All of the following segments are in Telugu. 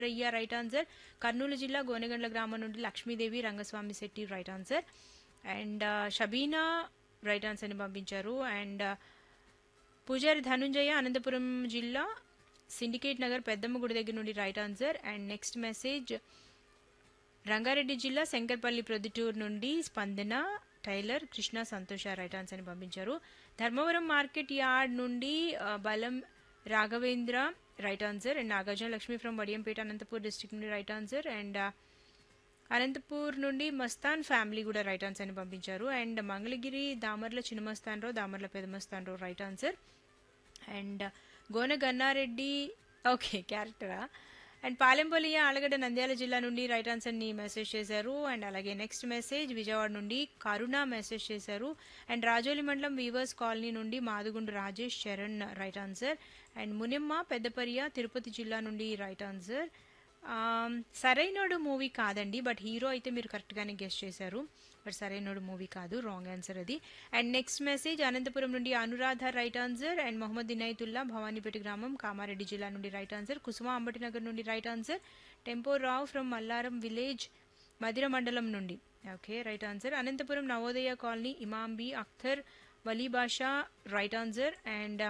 రయ్య రైట్ ఆన్సర్ కర్నూలు జిల్లా గోనెగండ్ల గ్రామం నుండి Lakshmidevi Rangaswamy Shetty right answer and Shabina right ఆన్సర్ని పంపించారు అండ్ పూజారి ధనుంజయ అనంతపురం జిల్లా సిండికేట్ నగర్ పెద్దమ్మ గుడి దగ్గర నుండి right answer and next message Rangareddy జిల్లా శంకర్పల్లి ప్రొద్దుటూరు నుండి స్పందన టైలర్ కృష్ణ సంతోష రైట్ ఆన్సర్ అని పంపించారు ధర్మవరం మార్కెట్ యార్డ్ నుండి ఆ, బలం Raghavendra right answer and Nagarjuna Lakshmi from Vadiyampeta Anantapur district నుండి రైట్ ఆన్సర్ అండ్ ఆ, అనంతపూర్ నుండి మస్తాన్ ఫ్యామిలీ కూడా రైట్ ఆన్సర్ అని పంపించారు and Mangalagiri Damarla Chinnamastan Rao Damarla Pedamastan Rao right answer and Gona Gannareddy okay క్యారెక్టరా అండ్ పాలెంపల్లి ఆలగడ్డ నంద్యాల జిల్లా నుండి రైట్ ఆన్సర్ని మెసేజ్ చేశారు అండ్ అలాగే నెక్స్ట్ మెసేజ్ విజయవాడ నుండి కరుణ మెసేజ్ చేశారు అండ్ రాజోలి మండలం వీవర్స్ కాలనీ నుండి Madugundu Rajesh Charan right answer and Munimma Peddapariya Tirupati జిల్లా నుండి right answer um, Sarrainodu movie కాదండి బట్ హీరో అయితే మీరు కరెక్ట్గానే గెస్ట్ చేశారు బట్ సరైనోడు మూవీ కాదు రాంగ్ ఆన్సర్ అది అండ్ నెక్స్ట్ మెసేజ్ అనంతపురం నుండి Anuradha right answer and Mohammed Inayatullah Bhavanipet గ్రామం కామారెడ్డి జిల్లా నుండి రైట్ ఆన్సర్ కుసుమ అంబటినగర్ నుండి right answer tempo Rao from Mallaram village Madira మండలం నుండి okay right answer Anantapuram Navodaya colony Imambi Akhtar Wali Basha right answer and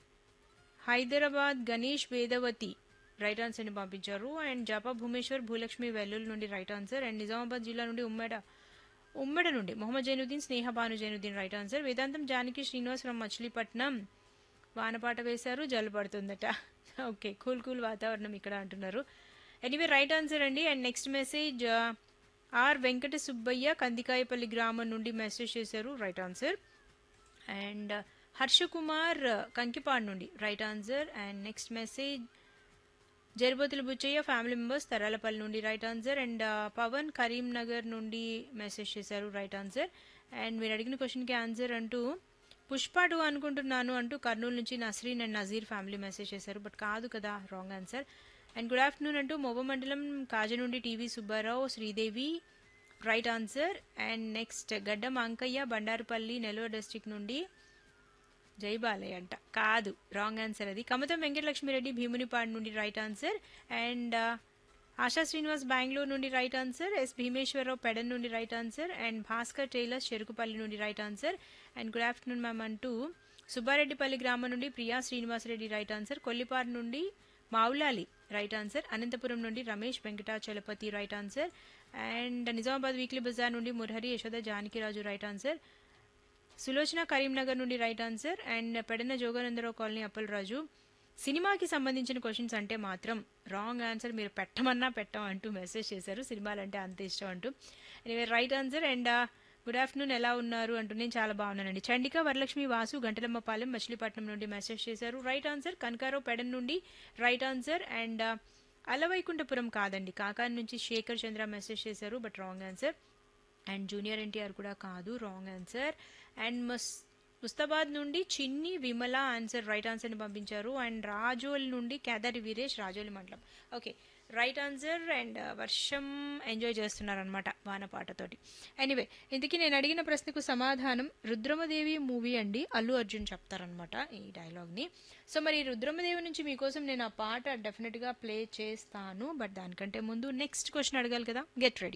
Hyderabad Ganesh Vedavathi right ఆన్సర్ని పంపించారు అండ్ జపా భూమేశ్వర్ భూలక్ష్మి వెల్లుల్ నుండి రైట్ ఆన్సర్ అండ్ నిజామాబాద్ జిల్లా నుండి ఉమ్మడ ఉమ్మడ నుండి Mohammed Zainuddin Sneha Bhanu Zainuddin right answer Vedantam Janaki Srinivas from Machilipatnam వానపాట వేశారు జల్లు పడుతుందట ఓకే కూల్ కూల్ వాతావరణం ఇక్కడ అంటున్నారు ఎనీవే రైట్ ఆన్సర్ అండి and next message R Venkata Subbaiah Kandikayapalli గ్రామం నుండి మెసేజ్ చేశారు right answer and Harsha Kumar Kankipadu నుండి right answer and next message Jaribothula Buchaiah family members Tharalapalli నుండి right answer and Pavan Karimnagar నుండి మెసేజ్ చేశారు రైట్ ఆన్సర్ అండ్ మీరు అడిగిన క్వశ్చన్కి ఆన్సర్ అంటూ పుష్ప టూ అనుకుంటున్నాను అంటూ కర్నూలు నుంచి Nasreen and Nazeer family message చేశారు బట్ కాదు కదా wrong answer and good afternoon అంటూ మొవ మండలం కాజ నుండి TV Subbarao Sridevi right answer and next Gaddam Ankaiah Bandarupalli Nellore district నుండి జై బాలయ్య అంట కాదు రాంగ్ ఆన్సర్ అది కమతం వెంకటలక్ష్మిరెడ్డి భీమునిపాడు నుండి right answer and Asha Srinivas Bengaluru నుండి right answer S Bhimeswararao Pedana నుండి right answer and Bhaskar tailors Cherukupalli నుండి right answer and good afternoon ma'am అంటూ సుబ్బారెడ్డిపల్లి గ్రామం నుండి ప్రియా శ్రీనివాసరెడ్డి రైట్ ఆన్సర్ కొల్లిపారు నుండి మావులాలి రైట్ ఆన్సర్ అనంతపురం నుండి Ramesh Venkatachalapathi right answer and Nizamabad weekly బజార్ నుండి మురహరి యశోద జానకిరాజు రైట్ ఆన్సర్ సులోచన కరీంనగర్ నుండి right answer and Pedana Joganandarao colony Appalaraju సినిమాకి సంబంధించిన క్వశ్చన్స్ అంటే మాత్రం రాంగ్ ఆన్సర్ మీరు పెట్టమన్నా పెట్టం అంటూ మెసేజ్ చేశారు సినిమాలు అంటే అంత ఇష్టం అంటూ anyway right answer and good afternoon ఎలా ఉన్నారు అంటూ నేను చాలా బాగున్నానండి చండిక వరలక్ష్మి వాసు గంటలమ్మపాలెం మచిలీపట్నం నుండి మెసేజ్ చేశారు రైట్ ఆన్సర్ కనకారావు పెడన్ నుండి రైట్ ఆన్సర్ అండ్ అలవైకుంఠపురం కాదండి కాకాని నుంచి శేఖర్ చంద్ర మెసేజ్ చేశారు but wrong answer and junior NTR కూడా కాదు రాంగ్ ఆన్సర్ అండ్ మస్ ముస్తాబాద్ నుండి చిన్ని విమల ఆన్సర్ రైట్ ఆన్సర్ని పంపించారు అండ్ రాజోల్ నుండి కేదారి వీరేష్ రాజోలి మండలం ఓకే రైట్ ఆన్సర్ అండ్ వర్షం ఎంజాయ్ చేస్తున్నారనమాట వానపాటతోటి ఎనీవే ఇంతకీ నేను అడిగిన ప్రశ్నకు సమాధానం రుద్రమదేవి మూవీ అండి అల్లు అర్జున్ చెప్తారనమాట ఈ డైలాగ్ని సో మరి రుద్రమదేవి నుంచి మీకోసం నేను ఆ పాట డెఫినెట్గా ప్లే చేస్తాను బట్ దానికంటే ముందు నెక్స్ట్ క్వశ్చన్ అడగాలి కదా గెట్ రెడీ